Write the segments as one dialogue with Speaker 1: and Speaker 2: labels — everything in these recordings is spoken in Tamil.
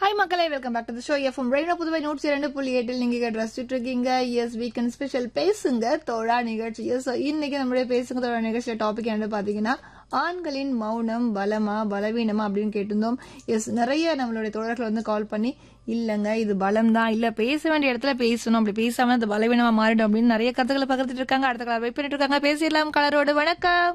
Speaker 1: ஹாய் மக்களே welcome back to the show FM rainbow Puduvai நூற்றி இரண்டு புள்ளி எட்டில் நீங்க கேட்டு ரசிச்சுட்டு இருக்கீங்க எஸ் வீக்கெண்ட் ஸ்பெஷல் பேசுங்க தோழா நிகழ்ச்சி ஸோ இன்னைக்கு நம்மளுடைய பேசுங்க தோழா நிகழ்ச்சியில டாபிக் என்ன பாத்தீங்கன்னா ஆண்களின் மௌனம் பலமா பலவீனமா அப்படின்னு கேட்டிருந்தோம் எஸ் நிறைய நம்மளுடைய தோழர்கள் வந்து கால் பண்ணி இல்லங்க இது பலம் தான் இல்ல பேச வேண்டிய இடத்துல பேசணும் அப்படி பேசாம அது பலவீனமா மாறிடும் அப்படின்னு நிறைய கருத்துக்களை பகிர்ந்துட்டு இருக்காங்க அடுத்த கால வெயிட் பண்ணிட்டு இருக்காங்க பேசிடலாம் கலரோடு வணக்கம்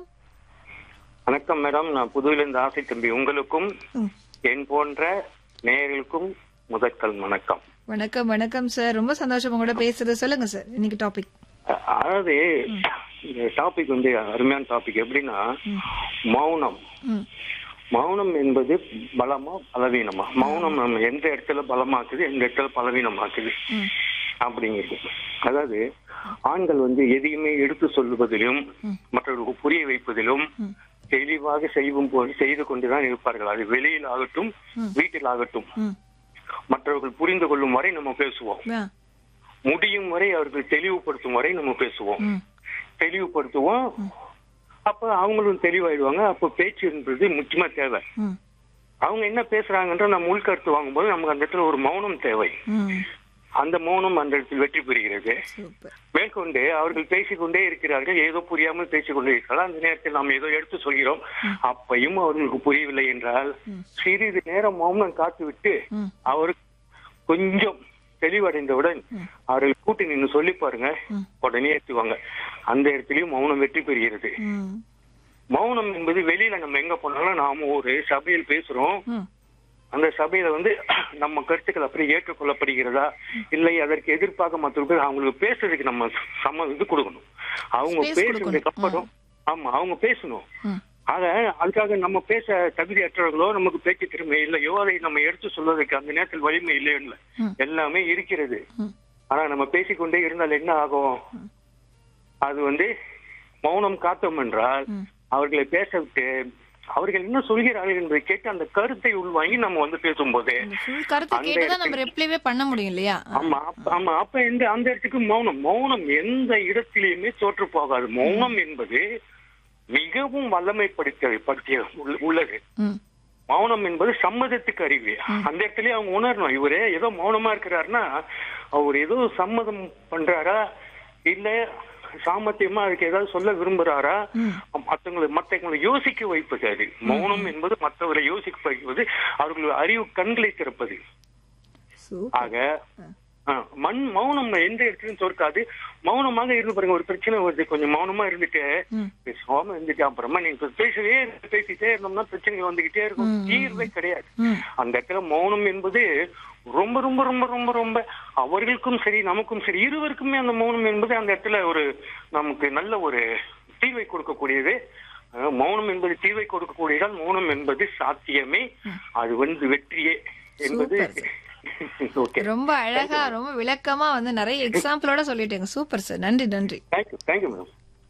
Speaker 2: வணக்கம் மேடம் நான் புதுவிலிருந்து ஆசை தம்பி உங்களுக்கும்
Speaker 1: ம்.
Speaker 2: என் போன்ற நேயர்களுக்கும் முதற்கல் வணக்கம்
Speaker 1: வணக்கம் வணக்கம் சார் ரொம்ப சந்தோஷம் உங்களோட பேசுறது சொல்லுங்க சார் இன்னைக்கு டாபிக்
Speaker 2: அ- அதாவது இந்த டாபிக் வந்து அருமையான டாபிக் எப்படின்னா மௌனம்
Speaker 1: ம்
Speaker 2: மௌனம் என்பது பலமா பலவீனமா மௌனம் நம்ம எந்த இடத்துல பலமாக்குது எந்த இடத்துல பலவீனமாக்குது
Speaker 1: ம்
Speaker 2: அப்படிங்கிறது அதாவது ஆண்கள் வந்து எதையுமே எடுத்து சொல்லுவதிலும் மற்றவர்களுக்கு புரிய வைப்பதிலும் தெளிவாக செய்வும் போது செய்து கொண்டுதான் இருப்பார்கள் அது வெளியில் ஆகட்டும் வீட்டில் ஆகட்டும்
Speaker 1: ம்
Speaker 2: மற்றவர்கள் புரிந்து கொள்ளும் வரை நம்ம பேசுவோம்
Speaker 1: ஆ
Speaker 2: முடியும் வரை அவர்கள் தெளிவுபடுத்தும் வரை நம்ம பேசுவோம்
Speaker 1: ம்
Speaker 2: தெளிவுபடுத்துவோம் அப்ப அவங்களும் தெளிவாயிடுவாங்க அப்ப பேச்சு என்பது முக்கியமா தேவை
Speaker 1: ம்
Speaker 2: அவங்க என்ன பேசுறாங்கன்ற நம்ம உள்கருத்து வாங்கும்போது நமக்கு அந்த இடத்துல ஒரு மௌனம் தேவை
Speaker 1: ம்
Speaker 2: அந்த மௌனம் அந்த இடத்தில் வெற்றி பெறுகிறது
Speaker 1: சூப்பர்
Speaker 2: மேற்கொண்டு அவர்கள் பேசிக்கொண்டே இருக்கிறார்கள் ஏதோ புரியாமல் பேசிக்கொண்டே இருக்கிறார்கள் அந்த நேரத்தில் நாம் ஏதோ எடுத்து சொல்கிறோம் அப்பையும் அவர்களுக்கு புரியவில்லை என்றால் சிறிது நேரம் மௌனம் காத்துவிட்டு
Speaker 1: ம்
Speaker 2: அவர் கொஞ்சம் தெளிவடைந்தவுடன் அவர்கள் கூட்டி நின்று சொல்லி பாருங்க உடனே ஏற்றுவாங்க அந்த இடத்துலயும் மௌனம் வெற்றி பெறுகிறது
Speaker 1: ம்
Speaker 2: மௌனம் என்பது வெளியில நம்ம எங்க போனாலும் நாம ஒரு சபையில் பேசுறோம்
Speaker 1: ம்
Speaker 2: அந்த சபையில வந்து நம்ம கருத்துக்கள் அப்படி ஏற்றுக்கொள்ளப்படுகிறதா இல்லை அதற்கு எதிர்ப்பாக மற்றவர்கள் அவங்களுக்கு பேசுறதுக்கு நம்ம சம்ம இது கொடுக்கணும் அவங்க
Speaker 1: Space
Speaker 2: பேசுறதுக்கு
Speaker 1: கொடுக்கணும்.
Speaker 2: அப்புறம் ஆமா அவங்க பேசணும்
Speaker 1: ம்
Speaker 2: ஆக அதுக்காக நம்ம பேச தகுதியற்றவர்களோ நமக்கு பேச்சு திறமை இல்லையோ அதை நம்ம எடுத்து சொல்வதற்கு அந்த நேரத்தில் வலிமை இல்லையோ இல்லை
Speaker 1: ம்.
Speaker 2: எல்லாமே இருக்கிறது
Speaker 1: ம்
Speaker 2: ஆனா நம்ம பேசிக்கொண்டே இருந்தால் என்ன ஆகும் அது வந்து மௌனம் காத்தோம் என்றால்
Speaker 1: ம்.
Speaker 2: அவர்களை பேச விட்டு அவர்கள் என்ன சொல்கிறார்கள் என்பதை கேட்டு அந்த கருத்தை உள்வாங்கி நம்ம வந்து பேசும்போது
Speaker 1: இந்த ஃபுல் கருத்தை
Speaker 2: அந்த
Speaker 1: கேட்டு தான் நம்ம ரிப்ளைவே பண்ண முடியும் இல்லையா
Speaker 2: ஆமா அப்ப- ஆமா அப்ப இந்த அந்த இடத்துக்கு மௌனம் மௌனம் எந்த இடத்திலையுமே தோற்று போகாது மௌனம் என்பது மிகவும் வல்லமைப்படுத்த படுத்திய உள்ள- உள்ளது
Speaker 1: ம்
Speaker 2: மௌனம் என்பது சம்மதத்துக்கு அறிவு அந்த இடத்துலயே அவங்க உணரணும் இவரு ஏதோ மௌனமா இருக்கிறாருன்னா அவர் ஏதோ சம்மதம் பண்றாரா இல்ல சாமர்த்தியமா அதுக்கு ஏதாவது சொல்ல விரும்புறாரா மத்தவங்களை மத்தவங்களை யோசிக்க வைப்பது அது மௌனம் என்பது மற்றவர்களை யோசிக்க வைப்பது அவர்கள் அறிவு கண்களை திறப்பது
Speaker 1: சூப்பர்
Speaker 2: ஆக ஆ, மண் மௌனம் எந்த இடத்துலயும் தோற்காது மௌனமாக இருந்து பாருங்க ஒரு பிரச்சனை வருது கொஞ்சம் மௌனமா இருந்துட்டு
Speaker 1: ம்
Speaker 2: பேசாம இருந்துட்டு அப்புறமா நீங்க இப்ப பேசவே இருந்து பேசிட்டே இருந்தோம்னா பிரச்சனைகள் வந்துகிட்டே இருக்கும் தீர்வே கிடையாது
Speaker 1: ம்
Speaker 2: அந்த இடத்துல மௌனம் என்பது ரொம்ப ரொம்ப ரொம்ப ரொம்ப ரொம்ப அவர்களுக்கும் சரி நமக்கும் சரி இருவருக்குமே அந்த மௌனம் என்பது அந்த இடத்துல ஒரு நமக்கு நல்ல ஒரு தீர்வை கொடுக்கக்கூடியது அஹ், மௌனம் என்பது தீர்வை கொடுக்கக்கூடியதால் மௌனம் என்பது சாத்தியமே அது வந்து வெற்றியே என்பது ஓகே
Speaker 1: ரொம்ப அழகா ரொம்ப விளக்கமா வந்து நிறைய எக்ஸாம்பிளோட சொல்லிட்டீங்க சூப்பர் சார் நன்றி நன்றி
Speaker 2: தேங்க்யூ தேங்க்யூ மேடம்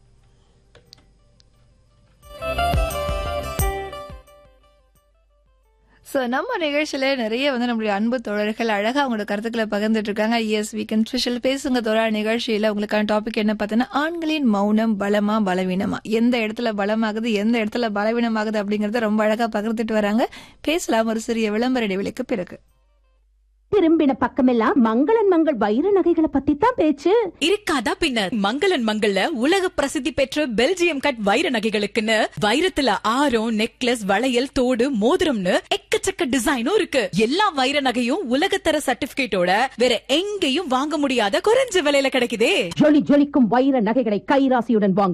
Speaker 1: சோ நம்ம நிகழ்ச்சியில நிறைய வந்து நம்மளுடைய அன்பு தோழர்கள் அழகா அவங்களோட கருத்துக்களை பகிர்ந்துட்டு இருக்காங்க எஸ் வீக்கெண்ட் ஸ்பெஷல் பேசுங்க தோழா நிகழ்ச்சியில உங்களுக்கான டாபிக் என்ன பார்த்தீங்கன்னா ஆண்களின் மௌனம் பலமா பலவீனமா எந்த இடத்துல பலமாகுது எந்த இடத்துல பலவீனமாகுது அப்படிங்கறத ரொம்ப அழகா பகிர்ந்துட்டு வராங்க பேசலாம் ஒரு சிறிய விளம்பர இடைவெளிக்கு பிறகு
Speaker 3: திரும்பின பக்கமெல்லாம் மங்களன் மங்கள் வைர நகைகளை பத்தி தான் பேச்சு
Speaker 4: இருக்காதா பின்ன மங்களன் மங்கள்ல உலக பிரசித்தி பெற்ற பெல்ஜியம் கட் வைர நகைகளுக்குன்னு வைரத்துல ஆரம் நெக்லஸ் வளையல் தோடு மோதிரம்னு எக்கச்சக்க டிசைனும் இருக்கு எல்லா வைர நகையும் உலகத்தர சர்டிபிகேட்டோட வேற எங்கேயும் வாங்க முடியாத குறைஞ்ச விலையில கிடைக்குதே
Speaker 3: ஜொலி ஜொலிக்கும் வைர நகைகளை கைராசியுடன் வாங்க